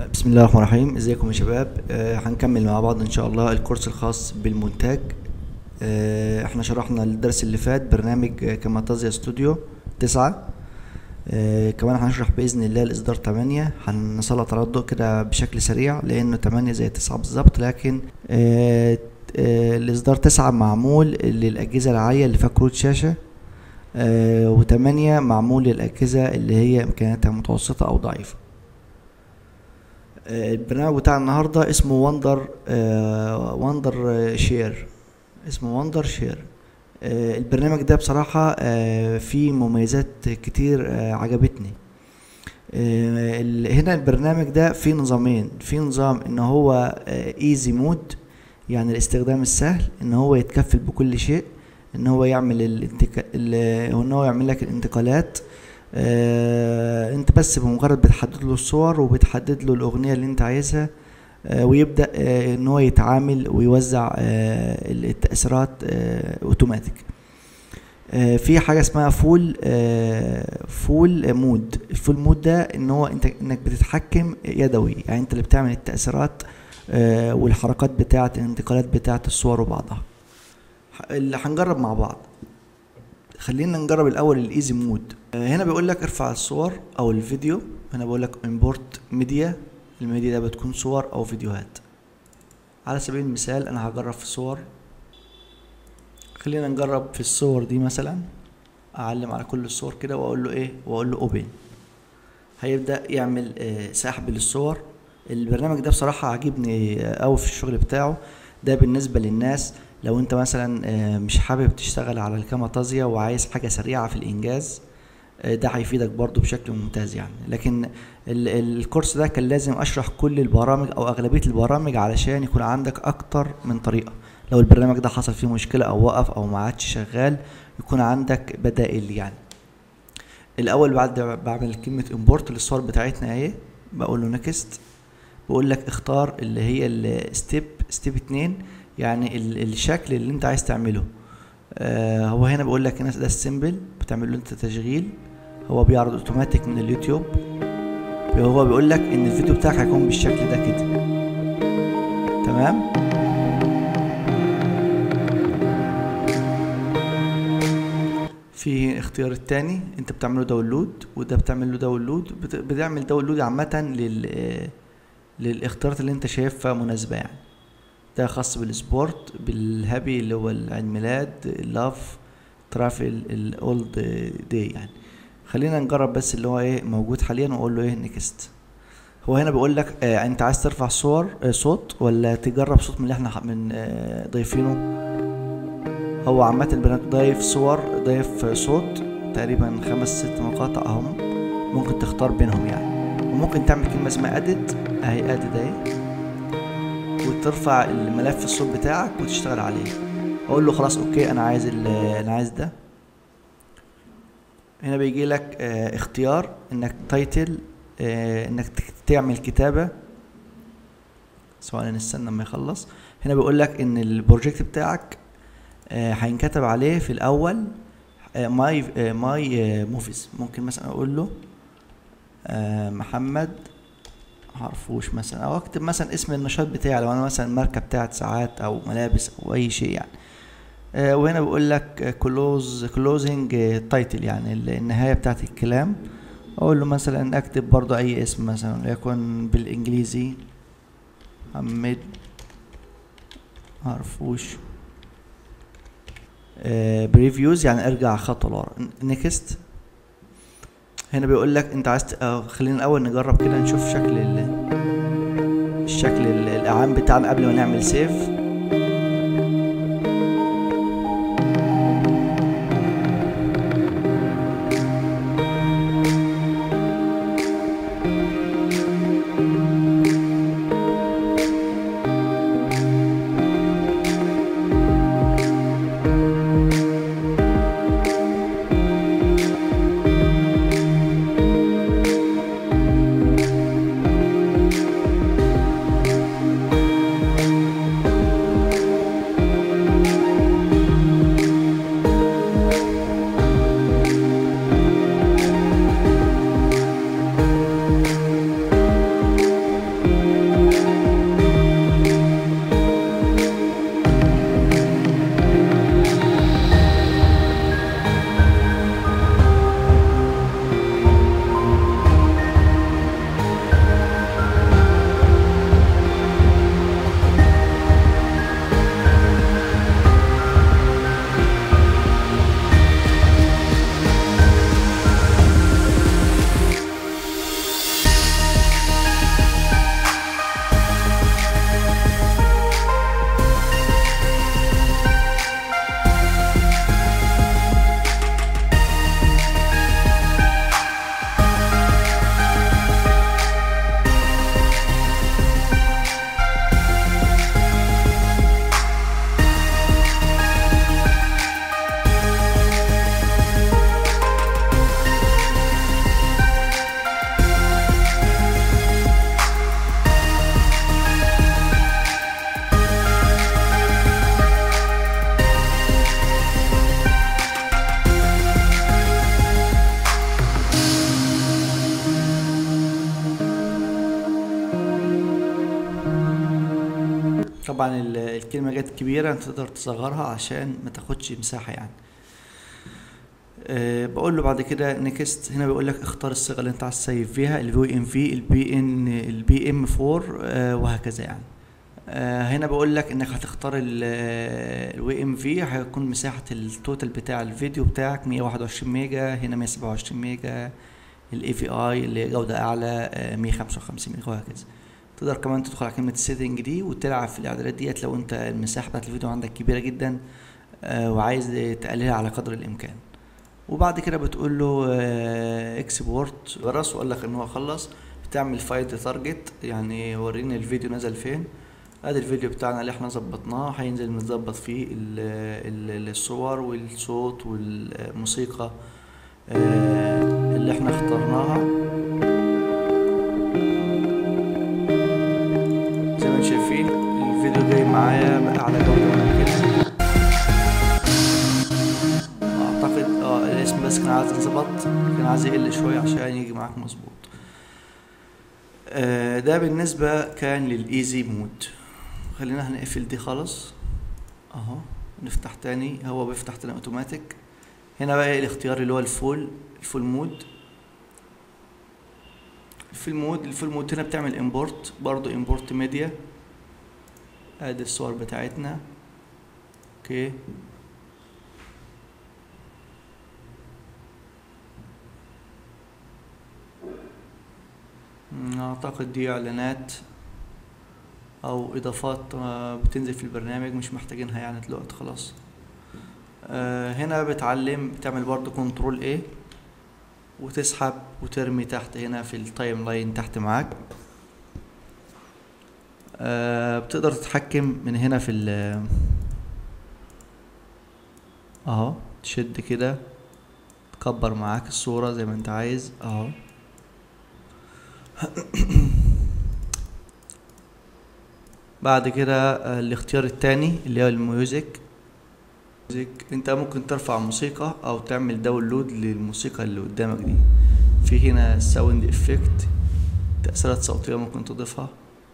بسم الله الرحمن الرحيم ازيكم يا شباب آه هنكمل مع بعض ان شاء الله الكورس الخاص بالمونتاج آه احنا شرحنا الدرس اللي فات برنامج آه، كاماتازيا ستوديو تسعة آه كمان هنشرح باذن الله الاصدار 8 هنسلط على الضوء كده بشكل سريع لانه 8 زي 9 بالظبط لكن آه آه الاصدار 9 معمول للاجهزه العاليه اللي فيها كروت شاشه آه وتمانية معمول للأجهزة اللي هي إمكانياتها متوسطة أو ضعيفة آه، البرنامج بتاع النهاردة اسمه وندر آه وندر شير اسمه وندر شير آه البرنامج ده بصراحة آه فيه مميزات كتير آه عجبتني آه ال- هنا البرنامج ده فيه نظامين فيه نظام ان هو ايزي مود يعني الاستخدام السهل ان هو يتكفل بكل شيء ان هو يعمل الانتك... ال- ان هو يعمل لك الانتقالات آه انت بس بمجرد بتحدد له الصور وبتحدد له الاغنيه اللي انت عايزها آه ويبدا آه ان هو يتعامل ويوزع آه التاثيرات آه اوتوماتيك آه في حاجه اسمها فول آه فول مود الفول مود ده ان هو انت انك بتتحكم يدوي يعني انت اللي بتعمل التاثيرات آه والحركات بتاعه الانتقالات بتاعه الصور وبعضها ح- اللي هنجرب مع بعض خلينا نجرب الاول الايزي مود آه، هنا بيقول لك ارفع الصور او الفيديو هنا بيقول لك امبورت ميديا الميديا ده بتكون صور او فيديوهات على سبيل المثال انا هجرب في الصور خلينا نجرب في الصور دي مثلا اعلم على كل الصور كده واقول له ايه واقول له اوبن هيبدا يعمل آه، سحب للصور البرنامج ده بصراحه عاجبني آه، قوي في الشغل بتاعه ده بالنسبه للناس لو انت مثلا آه، مش حابب تشتغل على الكاماتازيا وعايز حاجه سريعه في الانجاز آه، ده هيفيدك برضو بشكل ممتاز يعني لكن ال- ال- الكورس ده كان لازم اشرح كل البرامج او اغلبيه البرامج علشان يكون عندك اكتر من طريقه لو البرنامج ده حصل فيه مشكله او وقف او ما عادش شغال يكون عندك بدائل يعني الاول بعد بعمل كلمه امبورت للصور بتاعتنا اهي بقول له نكست بقول لك اختار اللي هي الستيب ستيب اتنين يعني ال- الشكل اللي انت عايز تعمله آه هو هنا بيقول لك هنا ده السيمبل بتعمل له انت تشغيل هو بيعرض اوتوماتيك من اليوتيوب هو بيقول لك ان الفيديو بتاعك هيكون بالشكل ده كده تمام في اختيار التاني انت بتعمله داونلود وده بتعمل له داونلود بت- بتعمل داونلود عامة لل للاختيارات اللي انت شايفها مناسبة يعني ده خاص بالسبورت بالهابي اللي هو العيد ميلاد اللاف ترافل الاولد داي يعني خلينا نجرب بس اللي هو ايه موجود حاليا واقول له ايه نيكست هو هنا بيقول لك آه انت عايز ترفع صور آه صوت ولا تجرب صوت من اللي احنا ح- من آه ضايفينه هو عامة البنات ضايف صور ضايف صوت تقريبا خمس ست مقاطع اهم ممكن تختار بينهم يعني وممكن تعمل كلمة اسمها اديت اهي اديت اهي وترفع الملف الصوت بتاعك وتشتغل عليه اقول له خلاص اوكي انا عايز ال- انا عايز ده هنا بيجي لك آه اختيار انك تايتل آه انك تك- تعمل كتابة سواء نستنى لما يخلص هنا بيقول لك ان البروجكت بتاعك آه هينكتب عليه في الاول ماي ماي موفيز ممكن مثلا اقول له آه محمد معرفوش مثلا او اكتب مثلا اسم النشاط بتاعي لو انا مثلا ماركه بتاعت ساعات او ملابس او اي شيء يعني آه وهنا بيقول لك كلوز كلوزنج تايتل يعني ال- النهايه بتاعت الكلام اقول له مثلا اكتب برضو اي اسم مثلا وليكن بالانجليزي محمد معرفوش بريفيوز يعني ارجع خطوه لورا نيكست هنا بيقول لك انت عايز ت- آه، خلينا الاول نجرب كده نشوف شكل ال- الشكل ال- الاعام بتاعنا قبل ما نعمل سيف طبعا ال- الكلمة جت كبيرة انت تقدر تصغرها عشان ما تاخدش مساحة يعني أه بقول له بعد كده نيكست هنا بيقول لك اختار الصيغة اللي انت عايز تسيف فيها الفي ام في البي ان البي ام 4 أه وهكذا يعني أه هنا بقول لك انك هتختار الوي ام في هيكون مساحة التوتال بتاع الفيديو بتاعك 121 ميجا هنا 127 ميجا الاي في اي اللي هي جودة اعلى آه، 155 ميجا وهكذا تقدر كمان تدخل على كلمة السيتنج دي وتلعب في الاعدادات ديت لو انت المساحة بتاعت الفيديو عندك كبيرة جدا آه، وعايز تقللها على قدر الامكان وبعد كده بتقول له اكسبورت جرس وقال لك ان هو خلص بتعمل فايل تارجت يعني وريني الفيديو نزل فين ادي الفيديو بتاعنا اللي احنا ظبطناه هينزل متظبط فيه ال- ال- الصور والصوت والموسيقى آه، اللي احنا اخترناها زي ما انتم شايفين الفيديو جاي معايا بأعلى جودة ممكنة اعتقد اه الاسم بس كان عايز ينظبط كان عايز يقل شوية عشان يجي معاك مظبوط آه، ده بالنسبة كان للإيزي مود خلينا هنقفل دي خالص اهو نفتح تاني هو بيفتح تاني اوتوماتيك هنا بقى الاختيار اللي هو الفول الفول مود الفول مود الفول مود هنا بتعمل امبورت برضو امبورت ميديا ادي الصور بتاعتنا اوكي مم، اعتقد دي اعلانات او اضافات آه، بتنزل في البرنامج مش محتاجينها يعني دلوقتي خلاص آه، هنا بتعلم بتعمل برضو كنترول ايه وتسحب وترمي تحت هنا في التايم لاين تحت معاك آه، بتقدر تتحكم من هنا في ال اهو تشد كده تكبر معاك الصورة زي ما انت عايز اهو بعد كده آه، الاختيار التاني اللي هو الميوزك ميوزك انت ممكن ترفع موسيقى او تعمل داونلود للموسيقى اللي قدامك دي في هنا ساوند افكت تأثيرات صوتية ممكن تضيفها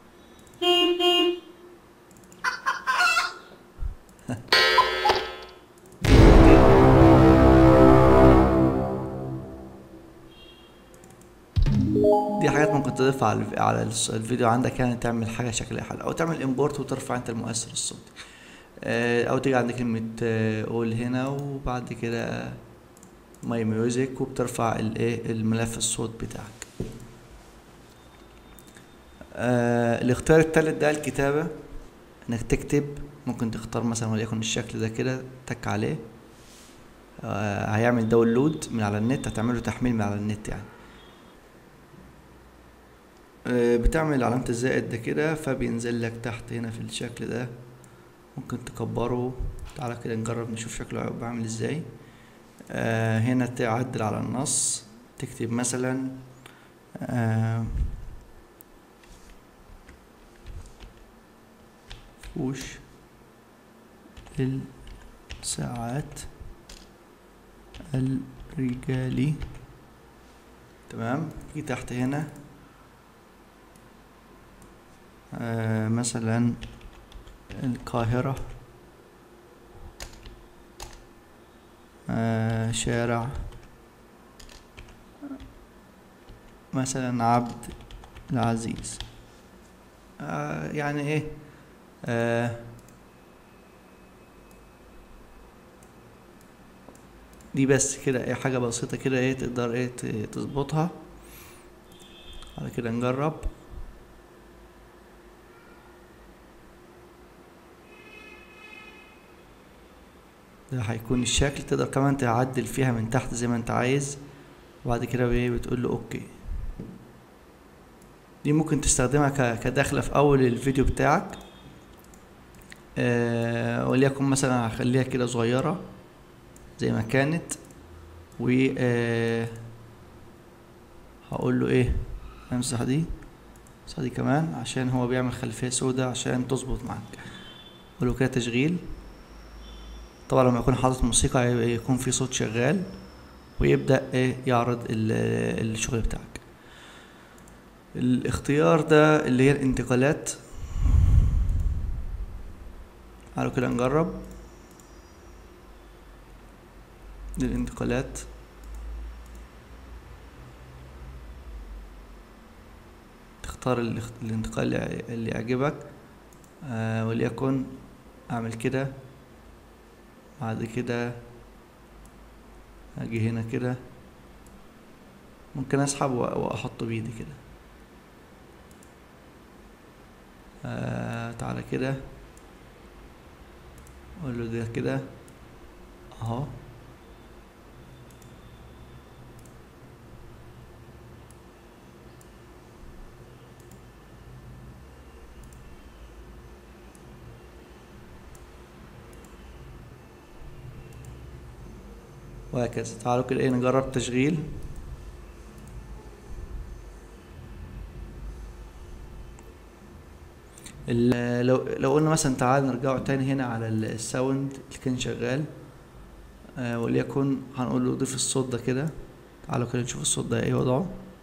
دي حاجات ممكن تضيفها على الف- على الس- الفيديو عندك يعني تعمل حاجة شكلها حلو او تعمل امبورت وترفع انت المؤثر الصوتي آه، او تيجي عند كلمة اول هنا وبعد كده ماي ميوزك وبترفع الايه الملف الصوت بتاعك آه الاختيار التالت ده الكتابة انك تكتب ممكن تختار مثلا وليكن الشكل ده كده تك عليه آه هيعمل داونلود من على النت هتعمله تحميل من على النت يعني آه بتعمل علامة الزائد ده كده فبينزل لك تحت هنا في الشكل ده ممكن تكبره تعالى كده نجرب نشوف شكله هيبقى عامل ازاي آه هنا تعدل على النص تكتب مثلا آه فوش الساعات الرجالي تمام في تحت هنا آه مثلا القاهرة آه شارع مثلا عبد العزيز آه يعني ايه آه دي بس كده ايه حاجة بسيطة كده ايه تقدر ايه ت- تظبطها على كده نجرب ده هيكون الشكل تقدر كمان تعدل فيها من تحت زي ما انت عايز وبعد كده ايه بتقول له اوكي دي ممكن تستخدمها ك- كدخلة في اول الفيديو بتاعك آه وليكن مثلا هخليها كده صغيرة زي ما كانت و آه هقول له ايه امسح دي امسح دي كمان عشان هو بيعمل خلفية سوداء عشان تظبط معاك اقول له كده تشغيل طبعا لما يكون حاطط موسيقى ي- يكون في صوت شغال ويبدأ ايه يعرض ال- الشغل بتاعك الاختيار ده اللي هي الانتقالات تعالوا كده نجرب دي الانتقالات تختار الاخت- الانتقال اللي اللي يعجبك آه وليكن اعمل كده بعد كده اجي هنا كده ممكن اسحب و- واحطه بايدي كده آه تعالى كده اقول له ده كده اهو وهكذا تعالوا كده ايه نجرب تشغيل ال- لو لو قلنا مثلا تعال نرجعوا تاني هنا على ال- الساوند اللي كان شغال آه وليكن هنقول له ضيف الصوت ده كده تعالوا كده نشوف الصوت ده ايه وضعه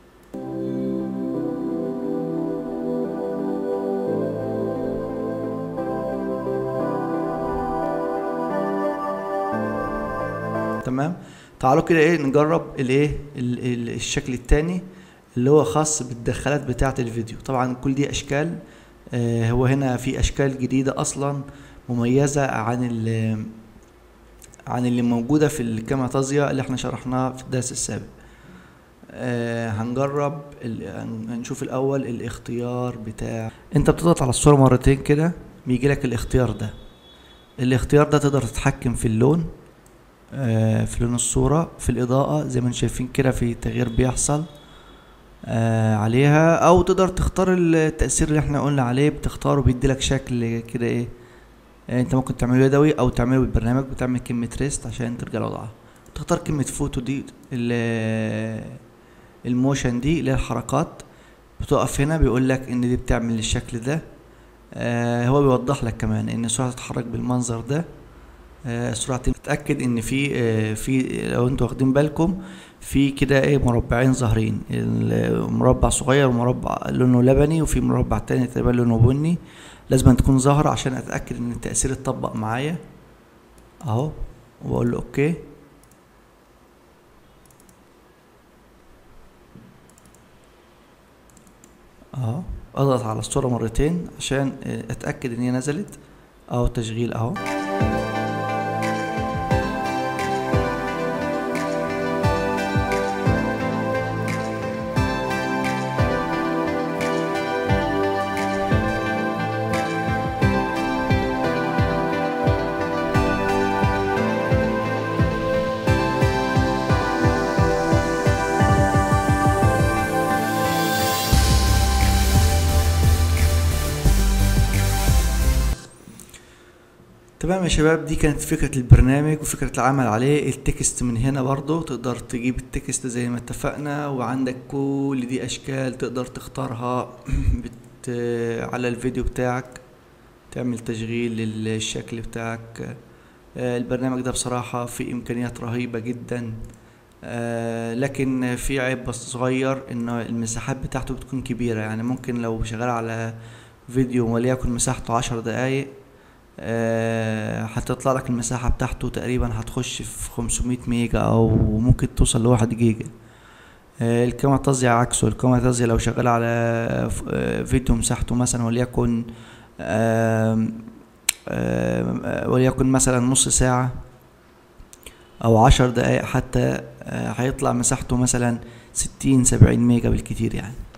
تمام تعالوا كده ايه نجرب الايه ال- ال- الشكل التاني اللي هو خاص بالدخلات بتاعة الفيديو طبعا كل دي اشكال آه هو هنا في اشكال جديدة اصلا مميزة عن ال عن اللي موجودة في الكاميرا تازيا اللي احنا شرحناها في الدرس السابق آه هنجرب ال- هن- هنشوف الاول الاختيار بتاع انت بتضغط على الصورة مرتين كده بيجي لك الاختيار ده الاختيار ده تقدر تتحكم في اللون آه، في لون الصورة في الإضاءة زي ما انتم شايفين كده في تغيير بيحصل آه، عليها أو تقدر تختار التأثير اللي احنا قلنا عليه بتختاره بيديلك شكل كده ايه آه، انت ممكن تعمله يدوي أو تعمله بالبرنامج بتعمل كلمة ريست عشان ترجع لوضعها تختار كلمة فوتو دي ال- الموشن دي اللي هي الحركات بتقف هنا بيقول لك ان دي بتعمل الشكل ده آه هو بيوضح لك كمان ان الصورة تتحرك بالمنظر ده آه، سرعة تتأكد ان في آه، في لو انتوا واخدين بالكم في كده ايه مربعين ظاهرين المربع صغير ومربع لونه لبني وفي مربع تاني تقريبا لونه بني لازم أن تكون ظاهرة عشان اتأكد ان التأثير اتطبق معايا اهو وبقول له اوكي اهو اضغط على الصورة مرتين عشان آه، اتأكد ان هي نزلت اهو تشغيل اهو تمام يا شباب دي كانت فكرة البرنامج وفكرة العمل عليه التكست من هنا برضو تقدر تجيب التكست زي ما اتفقنا وعندك كل دي أشكال تقدر تختارها بت... على الفيديو بتاعك تعمل تشغيل للشكل بتاعك آه، البرنامج ده بصراحة فيه إمكانيات رهيبة جدا آه، لكن في عيب بس صغير إن المساحات بتاعته بتكون كبيرة يعني ممكن لو شغال على فيديو وليكن مساحته عشر دقايق آه، هتطلع لك المساحة بتاعته تقريبا هتخش في 500 ميجا أو ممكن توصل لواحد جيجا آه، الكاميرا تازيا عكسه الكاميرا تازيا لو شغال على ف- آه، فيديو مساحته مثلا وليكن آم، آم، آه، وليكن مثلا نص ساعة أو عشر دقايق حتى آه، هيطلع مساحته مثلا ستين سبعين ميجا بالكتير يعني